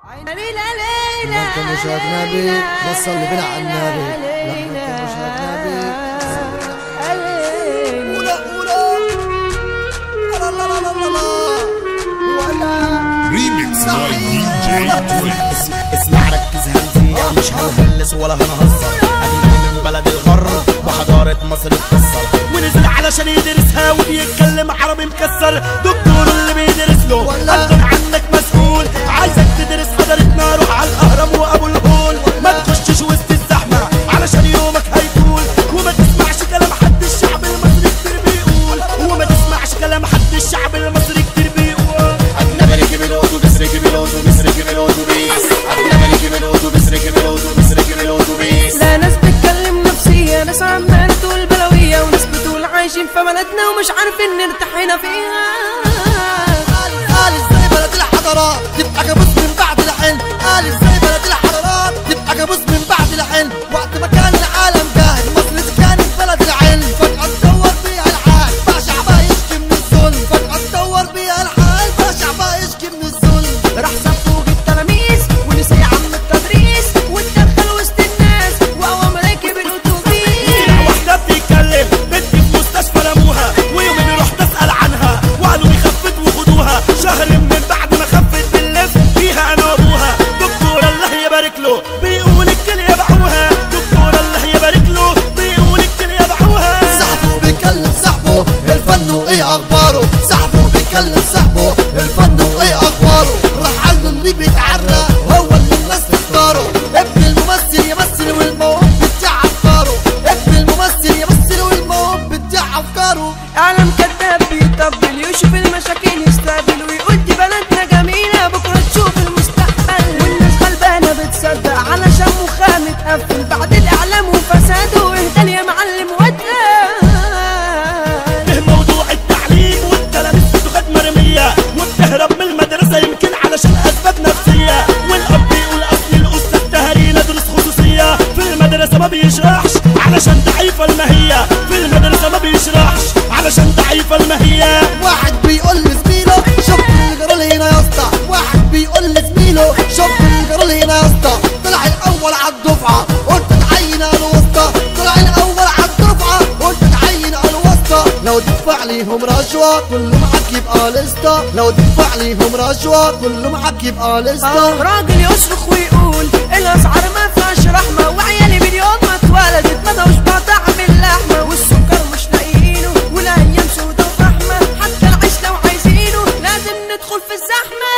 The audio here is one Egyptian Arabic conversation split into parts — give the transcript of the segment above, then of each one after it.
لما انت مش اجنبي بس اللي بنا على النبي لما انت مش اجنبي ولا ولا لا لا لا لا لا ولا Remix by DJ Twix. اسمع اسمع ركز هنزيع مش هنهلس ولا هنهزر اجنبي من بلد الغر وحضارة مصر اتكسر ونزل علشان يدرسها وبيتكلم عربي مكسر دكتور اللي بيدرس له ولا. هتكون عنك مسؤول عايزك تدرس حضارتنا روح على الاهرام وابو الهول ما تخشش وسط الزحمة علشان يومك هيطول وما تسمعش كلام حد الشعب المصري كتير بيقول وما تسمعش كلام حد الشعب المصري كتير بيقول أجنبي ركب الأوتوبيس ركب الأوتوبيس ركب الأوتوبيس أجنبي ركب الأوتوبيس ركب الأوتوبيس ركب الأوتوبيس لا ناس بتتكلم نفسية ناس عمالة تقول بلوية وناس بتقول عايشين في بلدنا ومش عارفين نرتاح هنا فيها قال ازاي بلد الحضارات تبقى كابوس من بعد الحلم قال ازاي بلد الحضارات تبقى كابوس من بعد الحلم وقت ما كان العالم جاهل مصر دي كانت بلد العلم فجأة اتطور بيها الحال بقى شعبها يشكي من الظلم فجأة اتطور بيها الحال بقى شعبها يشكي من الظلم راح سفوق التلاميذ ونسي عم التدريس واتدخل وسط الناس وقوم راكب الاتوبيس واحدة بتتكلم بنت في مستشفى رموها ويومين رحت اسأل عنها وقالوا لي خفت وخدوها شهر من بعد ما خفت باللف فيها انا وابوها دكتور الله يبارك له بيقول الكلية باعوها دكتور الله يبارك له بيقول الكلية باعوها صاحبه بيكلم صاحبه الفن وايه اخباره صاحبه بيكلم صاحبه الفن وايه اخباره راح عنه اللي بيتعرى هو اللي الناس تختاره ابن الممثل يمثل والموهوب بتاع افكاره ابن الممثل يمثل والموهوب بتاع افكاره اعلام كذاب بيطبل يشوف المشاكل يستقبل ويقول دي بلدنا جميلة بكرة تشوف المستقبل والناس غلبانة بتصدق علشان مخها متقفل بعد الاعلام وفساده اهدى يا معلم ودنا به موضوع التعليم والتلاميذ بتاخد مرمية وبتهرب من المدرسة يمكن علشان أسباب نفسية والأب بيقول أصل الأستاذ تهري ندرس خصوصية في المدرسة ما بيشرحش علشان ضعيفة الماهية في المدرسة ما بيشرحش علشان ضعيفة الماهية واحد بيقول لزميله شوف اللي جرى لي هنا يا اسطى واحد بيقول لزميله شوف اللي جرى لي هنا يا اسطى طلع الاول على الدفعه قلت اتعين على الوسطى طلع الاول على الدفعه قلت اتعين على الوسطى لو تدفع ليهم رشوه كله معاك يبقى لسطى لو تدفع ليهم رشوه كله معاك يبقى لسطى آه راجل يصرخ ويقول الاسعار ما فيهاش رحمه وعيالي من يوم ما اتولدت ما دوش بطعم اللحمه والسكر مش لاقيينه والايام سودا وفحمه حتى العيش لو عايزينه لازم ندخل في الزحمه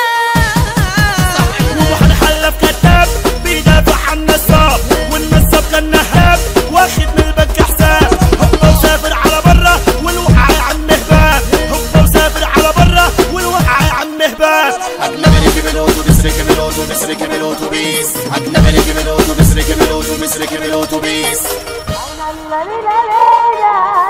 وهنحلف كتاب بيدافع عن النصاب والنصاب كان نهاب واخد من البنك حساب هو مسافر على برا والوقع عن مهباب هو مسافر على برا والوقع عن مهباب أجنبي ركب الأوتوبيس ركب الأوتوبيس ركب الأوتوبيس أجنبي ركب الأوتوبيس ركب الأوتوبيس ركب الأوتوبيس la la la la la